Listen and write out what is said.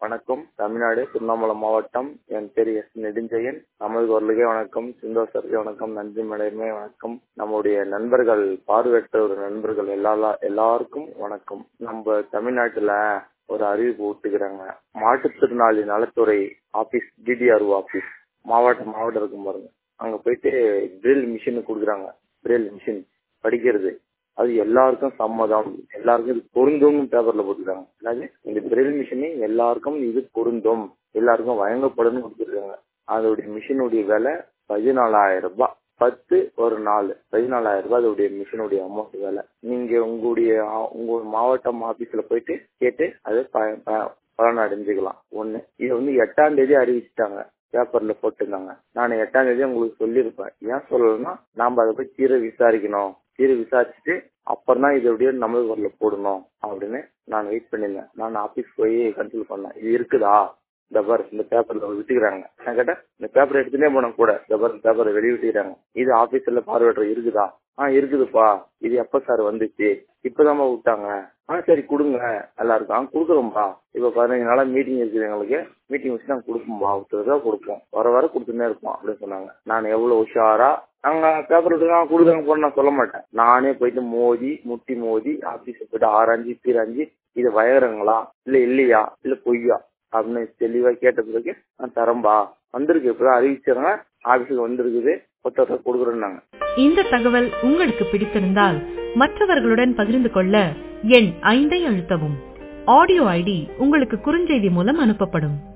வணக்கம் தமிழ்நாடு திருவண்ணாமலை மாவட்டம் என் பேர் எஸ் நெடுஞ்செயன் நமது குரலுக்கே வணக்கம் சிந்தோசருக்கே வணக்கம் நன்றி மேடமே வணக்கம் நம்முடைய நண்பர்கள் பார்வையற்ற ஒரு நண்பர்கள் எல்லா எல்லாருக்கும் வணக்கம் நம்ம தமிழ்நாட்டுல ஒரு அறிவிப்பு விட்டுக்கிறாங்க மாற்றுத்திறனாளி நலத்துறை ஆபீஸ் டிடிஆர்ஓ ஆபீஸ் மாவட்டம் மாவட்டம் இருக்கும் பாருங்க அங்க போயிட்டு பிரில் மிஷின் கொடுக்குறாங்க பிரில் மிஷின் படிக்கிறது அது எல்லாருக்கும் சம்மதம் எல்லாருக்கும் இது பொருந்தும் பேப்பர்ல போட்டுருக்காங்க அதாவது இந்த பிரெயில் மிஷினே எல்லாருக்கும் இது பொருந்தும் எல்லாருக்கும் வழங்கப்படும் கொடுத்துருக்காங்க அதோடைய மிஷினுடைய விலை பதினாலாயிரம் ரூபாய் பத்து ஒரு நாலு பதினாலாயிரம் ரூபாய் அதோடைய மிஷினுடைய அமௌண்ட் விலை நீங்க உங்களுடைய உங்க மாவட்டம் ஆபீஸ்ல போயிட்டு கேட்டு அதை பலன் அடைஞ்சுக்கலாம் ஒண்ணு இது வந்து எட்டாம் தேதி அறிவிச்சிட்டாங்க பேப்பர்ல போட்டிருந்தாங்க நான் எட்டாம் தேதி உங்களுக்கு சொல்லியிருப்பேன் ஏன் சொல்லலைன்னா நாம அதை போய் தீர விசாரிக்கணும் தீர விசாரிச்சுட்டு அப்புறம் தான் இதோடைய நம்மளுக்கு வரல போடணும் அப்படின்னு நான் வெயிட் பண்ணியிருந்தேன் நான் ஆபீஸ் போய் கன்சல்ட் பண்ணேன் இது இருக்குதா இந்த பார் இந்த பேப்பர்ல விட்டுக்கிறாங்க நான் கேட்டேன் இந்த பேப்பர் எடுத்துனே போன கூட இந்த பார் பேப்பரை வெளியே விட்டுக்கிறாங்க இது ஆபீஸ்ல பார்வையற்ற இருக்குதா ஆ இருக்குதுப்பா இது எப்ப சார் வந்துச்சு இப்பதாம்மா விட்டாங்க ஆ சரி கொடுங்க எல்லாருக்கும் ஆ கொடுக்குறோம்பா இப்ப பதினஞ்சு நாளா மீட்டிங் இருக்குது எங்களுக்கு மீட்டிங் வச்சு நாங்க கொடுப்போம்பா ஒருத்தருக்கா கொடுப்போம் வர வர கொடுத்துனே இருப்போம் அப்படின்னு சொன்னாங்க நான் எவ்வளவு உஷாரா நாங்க பேப்பர் எடுத்துக்கலாம் கொடுக்குறாங்க போன நான் சொல்ல மாட்டேன் நானே போயிட்டு மோதி முட்டி மோதி ஆபீஸ் போயிட்டு ஆராய்ஞ்சு தீராஞ்சு இது வயறங்களா இல்ல இல்லையா இல்ல பொய்யா அப்படின்னு தெளிவா கேட்ட பிறகு நான் தரம்பா வந்திருக்கு இப்பதான் அறிவிச்சாங்க ஆபீஸுக்கு வந்திருக்குது ஒருத்தர் கொடுக்குறேன்னாங்க இந்த தகவல் உங்களுக்கு பிடித்திருந்தால் மற்றவர்களுடன் பகிர்ந்து கொள்ள எண் ஐந்தை அழுத்தவும் ஆடியோ ஐடி உங்களுக்கு குறுஞ்செய்தி மூலம் அனுப்பப்படும்